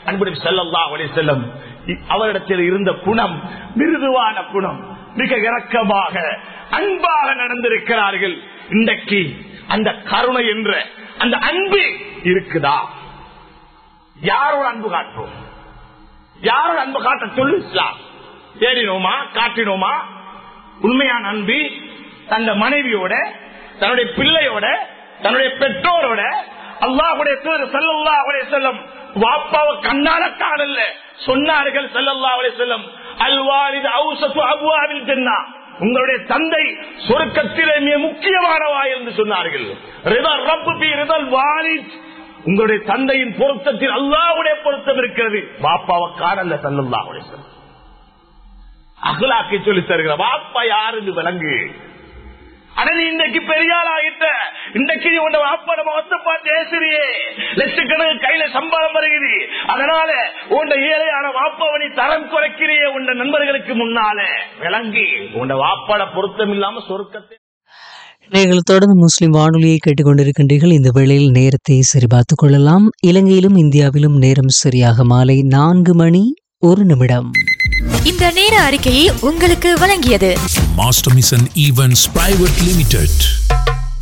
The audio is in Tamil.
அன்புடைய செல்லல்லா அவருடைய செல்லம் அவரிடத்தில் இருந்த குணம் மிருதுவான குணம் மிக இரக்கமாக அன்பாக நடந்திருக்கிறார்கள் இன்றைக்கு அந்த கருணை என்ற அந்த அன்பு இருக்குதா யாரோட அன்பு காட்டுறோம் யாரோட அன்பு காட்ட சொல்லு இஸ்லாம் தேடினோமா காட்டினோமா உண்மையான அன்பு தந்த மனைவியோட தன்னுடைய பிள்ளையோட தன்னுடைய பெற்றோரோட அல்லாஹுடைய தூதர் செல்லல்லாஹுடைய செல்லம் வாப்பாவை கண்ணால காணல சொன்னார்கள் செல்லல்லாஹுடைய செல்லம் அல்வாரிது அவுசத்து அபுவாவில் தென்னா உங்களுடைய தந்தை சொருக்கத்திலே மிக முக்கியமானவா என்று சொன்னார்கள் ரிதல் ரப்பு பி ரிதல் வாரித் உங்களுடைய தந்தையின் பொருத்தத்தில் அல்லாவுடைய பொருத்தம் இருக்கிறது பாப்பாவை காணல செல்லல்லாஹுடைய செல்லம் அகலாக்கி சொல்லி தருகிற வாப்பா யாருன்னு விளங்கு ஆனா நீ இன்றைக்கு பெரியாள் ஆகிட்ட இன்றைக்கு நீ உன்னை வாப்பாட முகத்தை பார்த்து ஏசுறியே லட்சக்கணக்கு கையில சம்பாதம் வருகிறது அதனால உன்னை ஏழையான வாப்பாவை நீ தரம் குறைக்கிறியே உன் நண்பர்களுக்கு முன்னால விளங்கி உன்னை வாப்பாட பொருத்தம் இல்லாம சொருக்கத்தை நீங்கள் தொடர்ந்து முஸ்லிம் வானொலியை கேட்டுக்கொண்டிருக்கின்றீர்கள் இந்த வேளையில் நேரத்தை சரிபார்த்துக் கொள்ளலாம் இலங்கையிலும் இந்தியாவிலும் நேரம் சரியாக மாலை நான்கு மணி ஒரு நிமிடம் இந்த நேர அறிக்கையை உங்களுக்கு வழங்கியது Master Mission Events Private Limited.